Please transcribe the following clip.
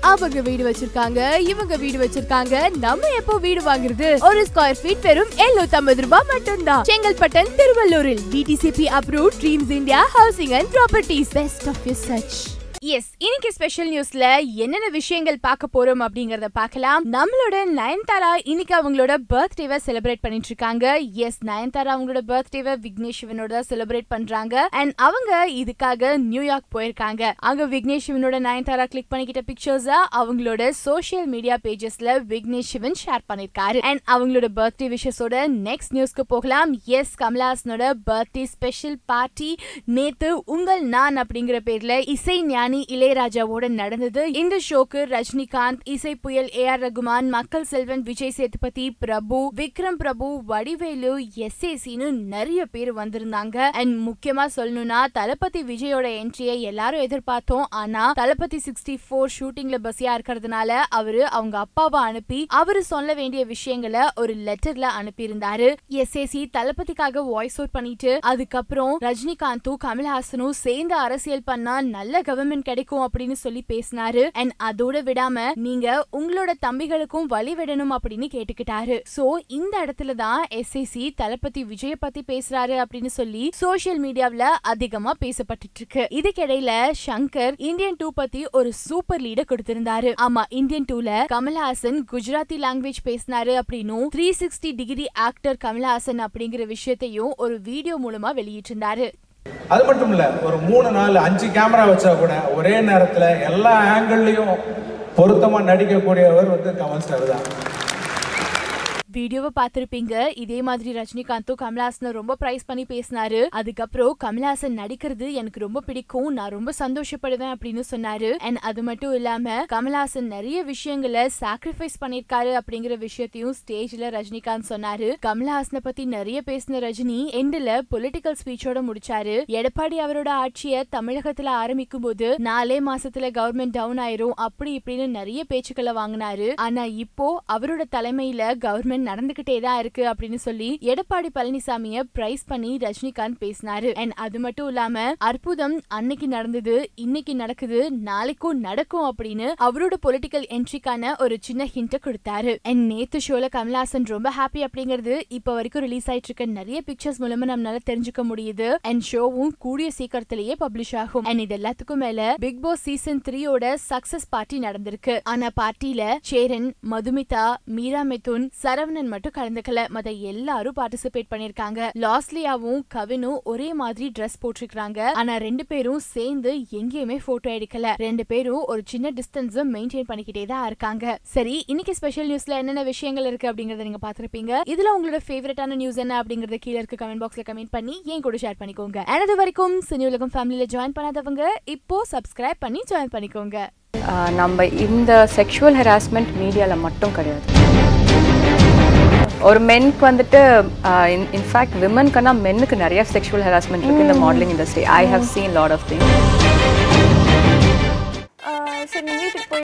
அவங்க வீடு வச்சிருக்காங்க இவங்க வீடு வச்சிருக்காங்க நம்ம எப்போ வீடு வாங்குறது ஒரு ஸ்கொயர் ஃபீட் வெறும் 750 ரூபாய் மட்டும்தான் செங்கல்பட்டன் திருவள்ளூரில் DTCP approve dreams India housing and properties best of you such as இன்னைக்கு ஸ்பெஷல் நியூஸ்ல என்னென்ன விஷயங்கள் பார்க்க போறோம் அப்படிங்கறத பார்க்கலாம் நம்மளோட நயன்தாரா இன்னைக்கு அவங்களோட பர்த்டேவை செலிப்ரேட் பண்ணிட்டு இருக்காங்க எஸ் நயன்தாரா அவங்களோட பர்த்டேவை விக்னேஷ் சிவனோட தான் செலிப்ரேட் பண்றாங்க அண்ட் அவங்க இதுக்காக நியூயார்க் போயிருக்காங்க அங்க விக்னேஷ் சிவனோட நயன்தாரா கிளிக் பண்ணிக்கிட்ட பிக்சர்ஸ அவங்களோட சோஷியல் மீடியா பேஜஸ்ல விக்னேஷ் சிவன் ஷேர் பண்ணிருக்காரு அண்ட் அவங்களோட பர்த்டே விஷஸோட நெக்ஸ்ட் நியூஸ்க்கு போகலாம் எஸ் கமலஹாசனோட பர்த்டே ஸ்பெஷல் பார்ட்டி நேத்து உங்கள் நான் அப்படிங்கிற பேர்ல இசை ஞானி இளையராஜாவோட நடந்தது இந்த ஷோக்கு ரஜினிகாந்த் இசை புயல் ஏ ஆர் ரகுமான் மக்கள் செல்வன் விஜய் சேதுபதி பிரபு விக்ரம் பிரபு வடிவேலு எஸ் ஏசின்னு நிறைய பேர் வந்திருந்தாங்க அண்ட் முக்கியமா சொல்லணும்னா தளபதி விஜயோட என்ட்ரியை எல்லாரும் எதிர்பார்த்தோம் ஆனா தளபதி சிக்ஸ்டி ஃபோர் ஷூட்டிங்ல பசியா இருக்கிறதுனால அவரு அவங்க அப்பாவை அனுப்பி அவரு சொல்ல வேண்டிய விஷயங்களை ஒரு லெட்டர்ல அனுப்பியிருந்தாரு எஸ்ஏசி தளபதிக்காக வாய்ஸ் அவுட் பண்ணிட்டு அதுக்கப்புறம் ரஜினிகாந்தும் கமல்ஹாசனும் சேர்ந்து அரசியல் பண்ணா நல்ல கவர்மெண்ட் கிடைக்கும் அப்படின்னு சொல்லி பேசினாரு அண்ட் அதோட விடாம நீங்க உங்களோட தம்பிகளுக்கும் வழி விடணும் அப்படின்னு கேட்டுக்கிட்டாரு சோ இந்த இடத்துல தான் எஸ்ஏசி தளபதி விஜய பத்தி பேசுறாரு அப்படின்னு சொல்லி சோஷியல் மீடியாவுல அதிகமா பேசப்பட்டுட்டு இருக்கு இதுக்கிடையில சங்கர் இந்தியன் டூ பத்தி ஒரு சூப்பர் லீட கொடுத்திருந்தாரு ஆமா இந்தியன் டூல கமல்ஹாசன் குஜராத்தி லாங்குவேஜ் பேசினாரு அப்படின்னும் three sixty degree actor Kamal Haasan அப்படிங்கிற விஷயத்தையும் ஒரு வீடியோ மூலமா வெளியிட்டிருந்தாரு அது மட்டும் இல்ல ஒரு மூணு நாலு அஞ்சு கேமரா வச்சா கூட ஒரே நேரத்துல எல்லா ஆங்கிள்லயும் பொருத்தமா நடிக்கக்கூடியவர் வந்து கமல் சார் தான் வீடியோவை பார்த்திருப்பீங்க இதே மாதிரி ரஜினிகாந்தும் கமல்ஹாசனை ரொம்ப பிரைஸ் பண்ணி பேசினாரு அதுக்கப்புறம் கமல்ஹாசன் நடிக்கிறது எனக்கு ரொம்ப பிடிக்கும் நான் ரொம்ப சந்தோஷப்படுவேன் அப்படின்னு சொன்னாரு அண்ட் அது மட்டும் இல்லாம கமல்ஹாசன் நிறைய விஷயங்களை சாக்ரிஃபைஸ் பண்ணிருக்காரு அப்படிங்கிற விஷயத்தையும் ஸ்டேஜ்ல ரஜினிகாந்த் சொன்னாரு கமல்ஹாசனை பத்தி நிறைய பேசின ரஜினி எண்டுல பொலிட்டிக்கல் ஸ்பீச்சோட முடிச்சாரு எடப்பாடி அவரோட ஆட்சியை தமிழகத்துல ஆரம்பிக்கும் போது நாலே மாசத்துல கவர்மெண்ட் டவுன் ஆயிரும் அப்படி இப்படின்னு நிறைய பேச்சுக்களை வாங்கினாரு ஆனா இப்போ அவரோட தலைமையில கவர்மெண்ட் நடந்துகிட்டே தான் இருக்கு அப்படின்னு சொல்லி எடப்பாடி பழனிசாமிய பிரைஸ் பண்ணி ரஜினிகாந்த் பேசினாரு அண்ட் அது மட்டும் இல்லாம அற்புதம் அன்னைக்கு நடந்தது இன்னைக்கு நடக்குது நாளைக்கும் நடக்கும் அப்படின்னு அவரோட பொலிட்டிக்கல் என்ட்ரிக்கான ஒரு சின்ன ஹிண்ட் கொடுத்தாரு அண்ட் நேத்து ஷோல கமல்ஹாசன் ரொம்ப ஹாப்பி அப்படிங்கிறது இப்ப வரைக்கும் ரிலீஸ் ஆயிட்டு இருக்க நிறைய பிக்சர்ஸ் மூலமா நம்மளால தெரிஞ்சுக்க முடியுது அண்ட் ஷோவும் கூடிய சீக்கிரத்திலேயே பப்ளிஷ் ஆகும் அண்ட் இது எல்லாத்துக்கும் மேல பிக் பாஸ் சீசன் த்ரீயோட சக்சஸ் பார்ட்டி நடந்திருக்கு ஆனா பார்ட்டில சேரன் மதுமிதா மீரா மிதுன் சரவணன் மட்டும் கலந்துக்கல மத்த எல்லாரும் பார்ட்டிசிபேட் பண்ணிருக்காங்க லாஸ்லியாவும் கவினும் ஒரே மாதிரி ட்ரெஸ் போட்டிருக்காங்க ஆனா ரெண்டு பேரும் சேர்ந்து எங்கேயுமே போட்டோ எடுக்கல ரெண்டு பேரும் ஒரு சின்ன டிஸ்டன்ஸ் மெயின்டைன் பண்ணிக்கிட்டே தான் இருக்காங்க சரி இன்னைக்கு ஸ்பெஷல் நியூஸ்ல என்னென்ன விஷயங்கள் இருக்கு அப்படிங்கறத நீங்க பாத்திருப்பீங்க இதுல உங்களோட ஃபேவரட்டான நியூஸ் என்ன அப்படிங்கறத கீழ இருக்க கமெண்ட் பாக்ஸ்ல கமெண்ட் பண்ணி என் கூட ஷேர் பண்ணிக்கோங்க And அது வரைக்கும் சினி உலகம் ஃபேமிலியில ஜாயின் பண்ணாதவங்க இப்போ சப்ஸ்கிரைப் பண்ணி ஜாயின் பண்ணிக்கோங்க ஆஹ் நம்ம இந்த செக்ஷுவல் ஹெராஸ்மெண்ட் மீடியாவில் மட்டும் கிடையாது ஒரு மென்க்கு வந்துட்டு இன்ஃபேக்ட் விமன்க்குனா மென்னுக்கு நிறைய செக்ஷுவல் ஹெராஸ்மெண்ட் இருக்கு இந்த modelling industry I have seen lot of thing சரி நீ வீட்டுக்கு போய்